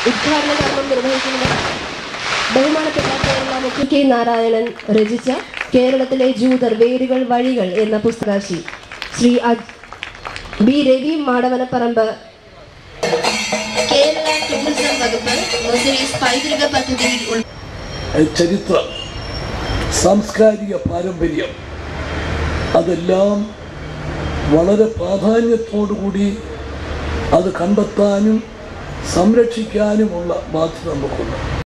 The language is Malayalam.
ഉദ്ഘാടന കർമ്മം നിർവഹിക്കുന്നത് ബഹുമാനപ്പെട്ട കേരള മുഖ്യ കെ നാരായണൻ രചിച്ച കേരളത്തിലെ ജൂതർ വേരുകൾ വഴികൾ എന്ന പുസ്തകാശി ശ്രീ അജ്- ബി രവി മാടവനപ്പറമ്പ് കേരള ടൂറിസം വകുപ്പ് മുസിരീസ് പൈതൃക പദ്ധതിയിൽ ഉൾ ചരിത്രം സാംസ്കാരിക പാരമ്പര്യം അതെല്ലാം വളരെ പ്രാധാന്യത്തോടുകൂടി അത് കണ്ടെത്താനും സംരക്ഷിക്കാനുമുള്ള ബാധ്യത നമുക്കുണ്ട്